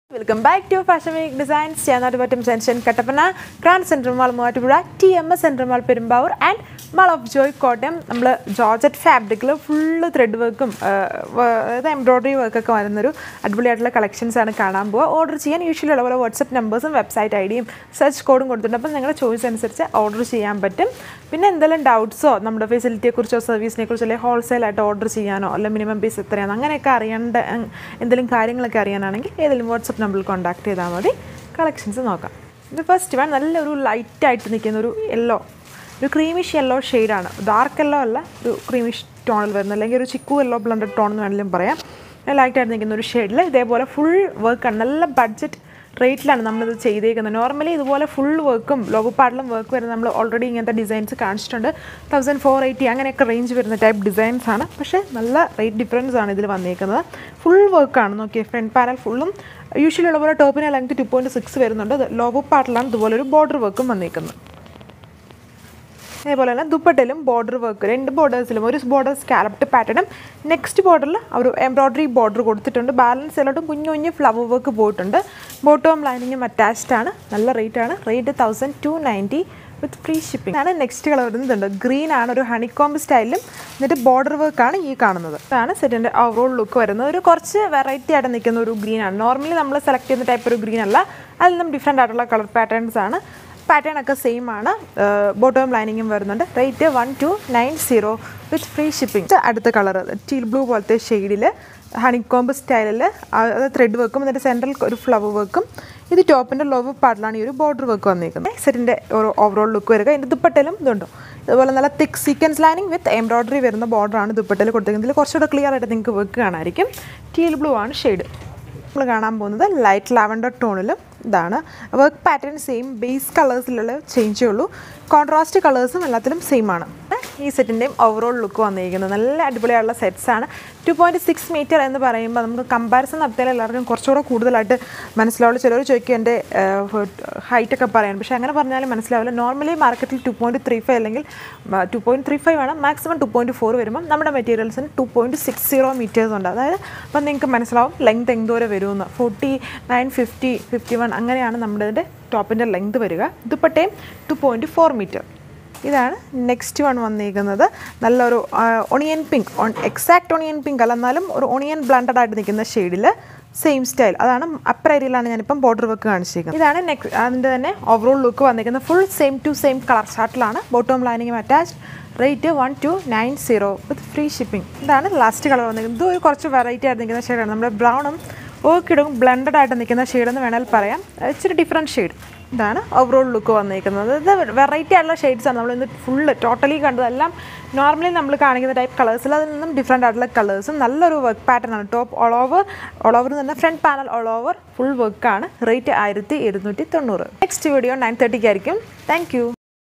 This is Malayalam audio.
welcome back to fashion week designs ചേന്നാട്ടുപറ്റം സെൻഷൻ കട്ടപ്പന ക്രാൻ central mall Muvattupuzha T M S central mall Perumbavoor and mall of Joy Kottayam നമ്മൾ ജോർജറ്റ് ഫാബ്രിക്കിൽ ഫുള്ള് ത്രെഡ് വർക്കും അതായത് എംബ്രോയ്ഡറി വർക്കൊക്കെ വരുന്നൊരു അടിപൊളിയായിട്ടുള്ള കളക്ഷൻസ് ആണ് കാണാൻ പോവുക ഓർഡർ ചെയ്യാൻ യൂഷ്വലി ഉള്ള പോലെ വാട്സപ്പ് നമ്പേഴ്സും വെബ്സൈറ്റ് ഐ ഡിയും സെർച്ച് കോഡും കൊടുത്തിട്ടുണ്ട് അപ്പം നിങ്ങളുടെ ചോയ്സ് അനുസരിച്ച് ഓർഡർ ചെയ്യാൻ പറ്റും പിന്നെ എന്തെങ്കിലും ഡൗട്ട്സോ നമ്മുടെ ഫെസിലിറ്റിയെക്കുറിച്ചോ സർവീസിനെ കുറിച്ചോ അല്ലെങ്കിൽ ഹോൾസെയിലായിട്ട് ഓർഡർ ചെയ്യാനോ അല്ലെങ്കിൽ മിനിമം പീസ് എത്രയാണ് അങ്ങനെയൊക്കെ അറിയേണ്ട അങ് എന്തെങ്കിലും കാര്യങ്ങളൊക്കെ അറിയാനാണെങ്കിൽ ഏതെങ്കിലും വാട്സപ്പ് നമ്പറിൽ കോൺടാക്ട് ചെയ്താൽ മതി കളക്ഷൻസ് നോക്കാം ഇത് ഫസ്റ്റ് വൺ നല്ലൊരു ലൈറ്റായിട്ട് നിൽക്കുന്ന ഒരു യെല്ലോ ഒരു ക്രീമിഷ് യെല്ലോ ഷെയ്ഡാണ് ഡാർക്ക് യെല്ലോ അല്ല ഒരു ക്രീമിഷ് ടോണിൽ വരുന്നത് അല്ലെങ്കിൽ ഒരു ചിക്കു യെല്ലോ ബ്ലണ്ടഡ് ടോൺ എന്ന് വേണമെങ്കിലും പറയാം ലൈറ്റായിട്ട് നിൽക്കുന്ന ഒരു ഷെയ്ഡിൽ ഇതേപോലെ ഫുൾ വർക്കാണ് നല്ല ബഡ്ജറ്റ് റേറ്റിലാണ് നമ്മളിത് ചെയ്തേക്കുന്നത് നോർമലി ഇതുപോലെ ഫുൾ വർക്കും ലോഗോ പാഡിലും വർക്ക് വരുന്ന നമ്മൾ ഓൾറെഡി ഇങ്ങനത്തെ ഡിസൈൻസ് കാണിച്ചിട്ടുണ്ട് തൗസൻഡ് ഫോർ എയ്റ്റി അങ്ങനെയൊക്കെ റേഞ്ച് വരുന്ന ടൈപ്പ് ഡിസൈൻസ് ആണ് പക്ഷേ നല്ല റേറ്റ് ഡിഫറൻസ് ആണ് ഇതിൽ വന്നേക്കുന്നത് ഫുൾ വർക്കാണ് നോക്കിയേ ഫ്രണ്ട് പാനൽ ഫുള്ളും യൂഷ്വലി ഉള്ള പോലെ ടോപ്പിന് ലെങ്ത് ടു പോയിൻറ്റ് സിക്സ് വരുന്നുണ്ട് ലോഗോ പാർട്ടിലാണ് ഇതുപോലെ ഒരു ബോർഡർ വർക്കും വന്നേക്കുന്നത് അതേപോലെ തന്നെ ദുപ്പട്ടയിലും ബോർഡർ വർക്ക് രണ്ട് ബോർഡേഴ്സിലും ഒരു ബോർഡർ സ്കാലപ്ഡ് പാറ്റേണും നെക്സ്റ്റ് ബോർഡറിൽ ഒരു എംബ്രോയ്ഡറി ബോർഡർ കൊടുത്തിട്ടുണ്ട് ബാലൻസ് എല്ലായിട്ടും കുഞ്ഞു കുഞ്ഞു ഫ്ലവർ വർക്ക് പോയിട്ടുണ്ട് ബോട്ടോം ലൈനിങ്ങും അറ്റാച്ച്ഡ് ആണ് നല്ല റേറ്റ് ആണ് rate thousand two ninety with free shipping ആണ് നെക്സ്റ്റ് കളർ വരുന്നുണ്ട് ഗ്രീൻ ആണ് ഒരു ഹണിക്കോംബ് സ്റ്റൈലിലും എന്നിട്ട് ബോർഡർ വർക്കാണ് ഈ കാണുന്നത് ഇതാണ് സെറ്റിൻ്റെ ഓവറോൾ ലുക്ക് വരുന്നത് ഒരു കുറച്ച് വെറൈറ്റി ആയിട്ട് നിൽക്കുന്ന ഒരു ഗ്രീൻ ആണ് നോർമലി നമ്മൾ സെലക്ട് ചെയ്യുന്ന ടൈപ്പ് ഒരു ഗ്രീൻ അല്ല അതിൽ നിന്നും ഡിഫറെൻ്റ് ആയിട്ടുള്ള കളർ പാറ്റേൺസ് ആണ് പാറ്റേൺ ഒക്കെ സെയിം ആണ് ബോട്ടോം ലൈനിങ്ങും വരുന്നുണ്ട് rate one two nine zero with free shipping അടുത്ത കളർ ടീൽ ബ്ലൂ പോലത്തെ ഷെയ്ഡിൽ ഹണിക്കോംബ് സ്റ്റൈലിൽ അത് ത്രെഡ് വർക്കും എന്നിട്ട് സെൻട്രൽ ഒരു ഫ്ലവർ വർക്കും ഇത് ടോപ്പിൻ്റെ ലോവർ പാർട്ടിലാണ് ഈ ഒരു ബോർഡർ വർക്ക് വന്നിരിക്കുന്നത് സെറ്റിൻ്റെ ഒരു ഓവറോൾ ലുക്ക് വരിക ഇതിൻ്റെ ദുപ്പട്ടയിലും ഇതുണ്ടോ ഇതുപോലെ നല്ല thick sequence lining with embroidery വരുന്ന ബോർഡറാണ് ദുപ്പട്ടയിൽ കൊടുത്തിരിക്കുന്നത് ഇതിൽ കുറച്ചുകൂടെ ക്ലിയർ ആയിട്ട് നിങ്ങൾക്ക് വർക്ക് കാണാമായിരിക്കും ടീൽ ബ്ലൂ ആണ് ഷെയ്ഡ് നമ്മൾ കാണാൻ പോകുന്നത് ലൈറ്റ് ലാവൻഡർ ടോണിലും ഇതാണ് വർക്ക് പാറ്റേൺ സെയിം ബേസ് കളേഴ്സിലുള്ള ചേഞ്ചേ ഉള്ളൂ കോൺട്രാസ്റ്റ് കളേഴ്സും എല്ലാത്തിലും സെയിം ആണ് ഈ സെറ്റിൻ്റെയും ഓവറോൾ ലുക്ക് വന്നിരിക്കുന്നത് നല്ല അടിപൊളിയായുള്ള സെറ്റ്സ് ആണ് ടു പോയിൻറ്റ് സിക്സ് മീറ്റർ എന്ന് പറയുമ്പോൾ നമുക്ക് കമ്പാരിസൺ നടത്തിയാൽ എല്ലാവർക്കും കുറച്ചുകൂടെ കൂടുതലായിട്ട് മനസ്സിലാവുള്ളൂ ചിലർ ചോദിക്കും എൻ്റെ ഹൈറ്റ് ഒക്കെ പറയാൻ പക്ഷേ അങ്ങനെ പറഞ്ഞാലും മനസ്സിലാവില്ല നോർമലി മാർക്കറ്റിൽ ടു പോയിൻറ്റ് ത്രീ ഫൈവ് അല്ലെങ്കിൽ ടു പോയിൻറ്റ് ത്രീ ഫൈവ് ആണ് മാക്സിമം ടു പോയിൻറ്റ് ഫോർ വരുമ്പോൾ നമ്മുടെ മെറ്റീരിയൽസിന് two point six zero metres ഉണ്ട് അതായത് അപ്പം നിങ്ങൾക്ക് മനസ്സിലാവും ലെങ്ത് എന്തോരെ വരുമെന്ന് forty nine fifty fifty one അങ്ങനെയാണ് നമ്മുടെ ടോപ്പിൻ്റെ ലെങ്ത് വരിക ദുപ്പട്ടയും ടു പോയിൻറ്റ് ഫോർ മീറ്റർ ഇതാണ് നെക്സ്റ്റ് വൺ വന്നിരിക്കുന്നത് നല്ലൊരു onion pink exact onion pink അല്ല എന്നാലും ഒരു ഒണിയൻ ബ്ലണ്ടഡ് ആയിട്ട് നിൽക്കുന്ന ഷെയ്ഡിൽ സെയിം സ്റ്റൈൽ അതാണ് അപ്പർ ഏരിയയിലാണ് ഞാനിപ്പം ബോർഡർ വർക്ക് കാണിച്ചിരിക്കുന്നത് ഇതാണ് നെക്സ്റ്റ് അതിൻ്റെ തന്നെ ഓവറോൾ ലുക്ക് വന്നിരിക്കുന്നത് full same to same colour ചാർട്ടിലാണ് ബോട്ടോം ലൈനിങ്ങും attached rate one two nine zero with free shipping ഇതാണ് ലാസ്റ്റ് കളർ വന്നിരിക്കുന്നത് ഇത് ഒരു കുറച്ച് വെറൈറ്റി ആയിട്ട് നിൽക്കുന്ന ഷെയ്ഡാണ് നമ്മുടെ ബ്രൗണും ഓക്കിടും ബ്ലെൻഡഡ് ആയിട്ട് നിൽക്കുന്ന ഷെയ്ഡെന്ന് വേണമെങ്കിൽ പറയാം ഇച്ചിരി ഡിഫറെൻറ്റ് ഷെയ്ഡ് ഇതാണ് ഓവറോൾ ലുക്ക് വന്നിരിക്കുന്നത് ഇത് വെറൈറ്റി ആയിട്ടുള്ള ഷെയ്ഡ്സാണ് നമ്മൾ ഇന്ന് ഫുള്ള് ടോട്ടലി കണ്ടതെല്ലാം നോർമലി നമ്മൾ കാണിക്കുന്ന ടൈപ്പ് കളേഴ്സിൽ അതിൽ നിന്നും ഡിഫറെൻ്റ് ആയിട്ടുള്ള കളേഴ്സും നല്ലൊരു വർക്ക് പാറ്റേൺ ആണ് top all over all over തന്നെ front panel all over full വർക്കാണ് റേറ്റ് ആയിരത്തി ഇരുന്നൂറ്റി തൊണ്ണൂറ് നെക്സ്റ്റ് വീഡിയോ നയൻ തേർട്ടിക്ക് ആയിരിക്കും താങ്ക് യു